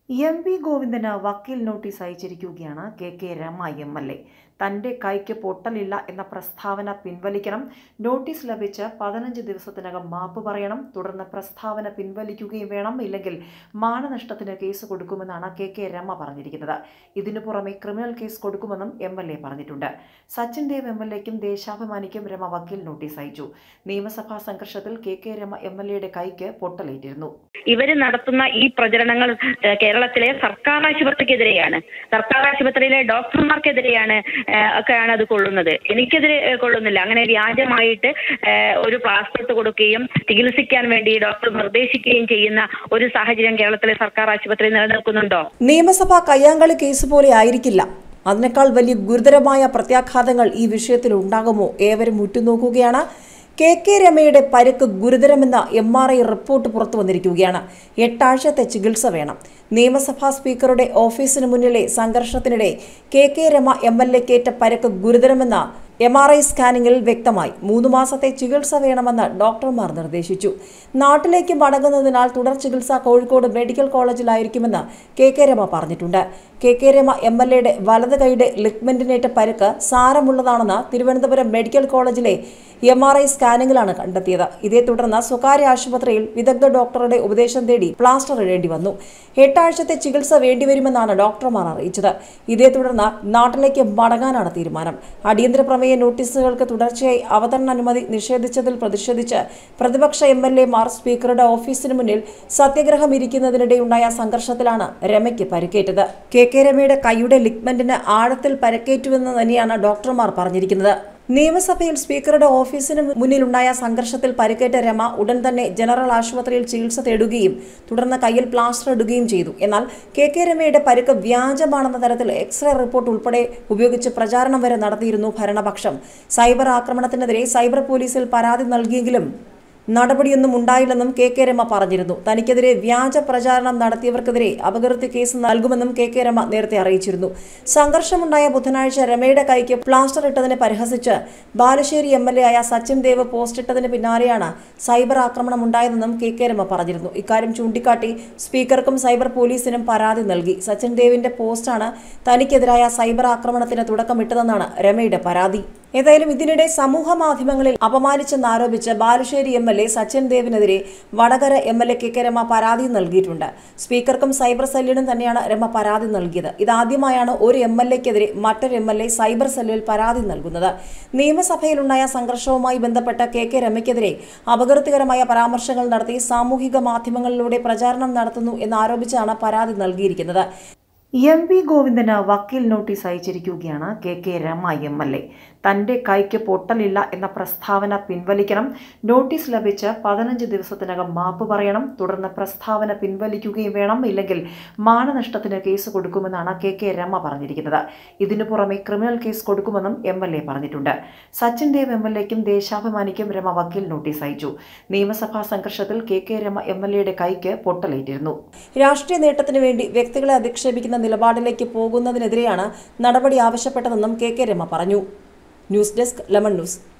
M V ഗോവിന്ദന് വക്കീൽ notice അയച്ചിരിക്കുകയാണ് K K Rama M L A തന്റെ കൈക്ക് പൊട്ടലില്ല എന്ന പ്രസ്താവന പിൻവലിക്കണം നോട്ടീസ് ലഭിച്ച് പതിനഞ്ച് ദിവസത്തിനകം മാപ്പ് പറയണം തുടർന്ന് പ്രസ്താവന പിൻവലിക്കുകയും വേണം ഇല്ലെങ്കിൽ മാനനഷ്ടത്തിന് കേസ് കൊടുക്കുമെന്നാണ് കെ കെ രമ പറഞ്ഞിരിക്കുന്നത് ഇതിനു പുറമെ ക്രിമിനൽ കേസ് കൊടുക്കുമെന്നും എം എൽ എ പറഞ്ഞിട്ടുണ്ട് സച്ചിൻ ദേവ് എം എൽ എക്കും ദേശാഭിമാനിക്കും രമ വക്കീൽ നോട്ടീസ് അയച്ചു നിയമസഭാ സംഘർഷത്തിൽ K K Rama M L എയുടെ കൈക്ക് പൊട്ടലേറ്റിരുന്നു ഇവർ നടത്തുന്ന ഈ പ്രചരണങ്ങൾ ഏഹ്, കേരളത്തിലെ സർക്കാർ ആശുപത്രിക്കെതിരെയാണ് സർക്കാർ ആശുപത്രിയിലെ ഡോക്ടർമാർക്കെതിരെയാണ് ഏഹ്, ഒക്കെയാണ് അത് കൊള്ളുന്നത് എനിക്കെതിരെ ഏഹ്, കൊള്ളുന്നില്ല അങ്ങനെ വ്യാജമായിട്ട് ഏഹ്, ഒരു പ്ലാസ്റ്റർ ഇട്ട് കൊടുക്കുകയും ചികിത്സിക്കാൻ വേണ്ടി ഡോക്ടർ നിർദ്ദേശിക്കുകയും ചെയ്യുന്ന ഒരു സാഹചര്യം കേരളത്തിലെ സർക്കാർ ആശുപത്രിയിൽ നിലനിൽക്കുന്നുണ്ടോ നിയമസഭാ കയ്യാങ്കളി കേസ് പോലെ ആയിരിക്കില്ല അതിനേക്കാൾ വലിയ ഗുരുതരമായ പ്രത്യാഘാതങ്ങൾ ഈ വിഷയത്തിൽ ഉണ്ടാകുമോ ഏവരും ഉറ്റുനോക്കുകയാണ് കെ കെ രമയുടെ പരിക്ക് ഗുരുതരമെന്ന എം ആർ ഐ റിപ്പോർട്ട് പുറത്തു വന്നിരിക്കുകയാണ് എട്ടാഴ്ചത്തെ ചികിത്സ വേണം നിയമസഭാ സ്പീക്കറുടെ ഓഫീസിന് മുന്നിലെ സംഘർഷത്തിനിടെ K K Rama M L എക്കേറ്റ പരിക്ക് ഗുരുതരമെന്ന എം ആർ ഐ സ്കാനിങ്ങിൽ വ്യക്തമായി മൂന്ന് മാസത്തെ ചികിത്സ വേണമെന്ന് ഡോക്ടർമാർ നിർദ്ദേശിച്ചു നാട്ടിലേക്ക് മടങ്ങുന്നതിനാൽ തുടർ ചികിത്സ കോഴിക്കോട് മെഡിക്കൽ കോളേജിലായിരിക്കുമെന്ന് കെ കെ രമ പറഞ്ഞിട്ടുണ്ട് K K Rama M L എയുടെ വലത് കൈയുടെ ലിഗ്മെന്റിനേറ്റ പരിക്ക് സാരമുള്ളതാണെന്ന് തിരുവനന്തപുരം മെഡിക്കൽ കോളേജിലെ എം ആർ ഐ സ്കാനിങ്ങിലാണ് കണ്ടെത്തിയത് ഇതേ തുടർന്ന് സ്വകാര്യ ആശുപത്രിയിൽ വിദഗ്ധ ഡോക്ടറുടെ ഉപദേശം തേടി പ്ലാസ്റ്റർ ഇടേണ്ടി വന്നു എട്ടാഴ്ചത്തെ ചികിത്സ വേണ്ടിവരുമെന്നാണ് ഡോക്ടർമാർ അറിയിച്ചത് ഇതേ തുടർന്ന് നാട്ടിലേക്ക് മടങ്ങാനാണ് തീരുമാനം അടിയന്തര പ്രമേയ നോട്ടീസുകൾക്ക് തുടർച്ചയായി അവതരണ അനുമതി നിഷേധിച്ചതിൽ പ്രതിഷേധിച്ച് പ്രതിപക്ഷ എം എൽ എമാർ സ്പീക്കറുടെ ഓഫീസിന് മുന്നിൽ സത്യഗ്രഹം ഇരിക്കുന്നതിനിടെയുണ്ടായ സംഘർഷത്തിലാണ് രമയ്ക്ക് പരിക്കേറ്റത് കെ കെ രമയുടെ കൈയുടെ ലിഗ്മെന്റിന് ആഴത്തിൽ പരിക്കേറ്റുവെന്ന് തന്നെയാണ് ഡോക്ടർമാർ പറഞ്ഞിരിക്കുന്നത് നിയമസഭയിൽ സ്പീക്കറുടെ ഓഫീസിന് മുന്നിലുണ്ടായ സംഘർഷത്തിൽ പരിക്കേറ്റ രമ ഉടൻ തന്നെ ജനറൽ ആശുപത്രിയിൽ ചികിത്സ തേടുകയും തുടർന്ന് കയ്യിൽ പ്ലാസ്റ്റർ ഇടുകയും ചെയ്തു എന്നാൽ കെ കെ രമയുടെ പരിക്ക് വ്യാജമാണെന്ന തരത്തിൽ എക്സ്റേ റിപ്പോർട്ട് ഉൾപ്പെടെ ഉപയോഗിച്ച് പ്രചാരണം വരെ നടത്തിയിരുന്നു ഭരണപക്ഷം സൈബർ ആക്രമണത്തിനെതിരെ സൈബർ പോലീസിൽ പരാതി നൽകിയെങ്കിലും നടപടിയൊന്നും ഉണ്ടായില്ലെന്നും കെ കെ രമ പറഞ്ഞിരുന്നു തനിക്കെതിരെ വ്യാജ പ്രചാരണം നടത്തിയവർക്കെതിരെ അപകീർത്തി കേസ് നൽകുമെന്നും കെ കെ രമ നേരത്തെ അറിയിച്ചിരുന്നു സംഘർഷമുണ്ടായ ബുധനാഴ്ച രമയുടെ കൈക്ക് പ്ലാസ്റ്റർ ഇട്ടതിനെ പരിഹസിച്ച് ബാലുശ്ശേരി എം എൽ എ ആയ സച്ചിൻ ദേവ് പോസ്റ്റ് ഇട്ടതിന് പിന്നാലെയാണ് സൈബർ ആക്രമണം ഉണ്ടായതെന്നും കെ കെ രമ പറഞ്ഞിരുന്നു ഇക്കാര്യം ചൂണ്ടിക്കാട്ടി സ്പീക്കർക്കും സൈബർ പോലീസിനും പരാതി നൽകി സച്ചിൻ ദേവിന്റെ പോസ്റ്റാണ് തനിക്കെതിരായ സൈബർ ആക്രമണത്തിന് തുടക്കമിട്ടതെന്നാണ് രമയുടെ പരാതി ഏതായാലും ഇതിനിടെ സമൂഹ മാധ്യമങ്ങളിൽ അപമാനിച്ചെന്നാരോപിച്ച് Balussery M L A Sachin ദേവിനെതിരെ Vadakara M L A K K Rama പരാതി നൽകിയിട്ടുണ്ട് സ്പീക്കർക്കും സൈബർ സെല്ലിനും തന്നെയാണ് രമ പരാതി നൽകിയത് ഇതാദ്യമായാണ് ഒരു എം എൽ എക്കെതിരെ മറ്റൊരു എം എൽ എ സൈബർ സെല്ലിൽ പരാതി നൽകുന്നത് നിയമസഭയിലുണ്ടായ സംഘർഷവുമായി ബന്ധപ്പെട്ട് കെ കെ രമയ്ക്കെതിരെ അപകീർത്തികരമായ പരാമർശങ്ങൾ നടത്തി സാമൂഹിക മാധ്യമങ്ങളിലൂടെ പ്രചാരണം നടത്തുന്നു എന്നാരോപിച്ചാണ് പരാതി നൽകിയിരിക്കുന്നത് എം വി ഗോവിന്ദന് വക്കീൽ നോട്ടീസ് അയച്ചിരിക്കുകയാണ് K K Rama M L A തന്റെ കൈക്ക് പൊട്ടലില്ല എന്ന പ്രസ്താവന പിൻവലിക്കണം നോട്ടീസ് ലഭിച്ച് പതിനഞ്ച് ദിവസത്തിനകം മാപ്പ് പറയണം തുടർന്ന് പ്രസ്താവന പിൻവലിക്കുകയും വേണം ഇല്ലെങ്കിൽ മാനനഷ്ടത്തിന് കേസ് കൊടുക്കുമെന്നാണ് കെ കെ രമ പറഞ്ഞിരിക്കുന്നത് ഇതിനു പുറമെ ക്രിമിനൽ കേസ് കൊടുക്കുമെന്നും എം എൽ എ പറഞ്ഞിട്ടുണ്ട് സച്ചിൻ ദേവ് എം എൽ എക്കും ദേശാഭിമാനിക്കും രമ വക്കീൽ നോട്ടീസ് അയച്ചു നിയമസഭാ സംഘർഷത്തിൽ K K Rama M L എയുടെ കൈക്ക് പൊട്ടലേറ്റിരുന്നു രാഷ്ട്രീയ നേട്ടത്തിന് വേണ്ടി വ്യക്തികളെ അധിക്ഷേപിക്കുന്ന നിലപാടിലേക്ക് പോകുന്നതിനെതിരെയാണ് നടപടി ആവശ്യപ്പെട്ടതെന്നും കെ കെ രമ പറഞ്ഞു ന്യൂസ് ഡെസ്ക് ലെമൺ ന്യൂസ്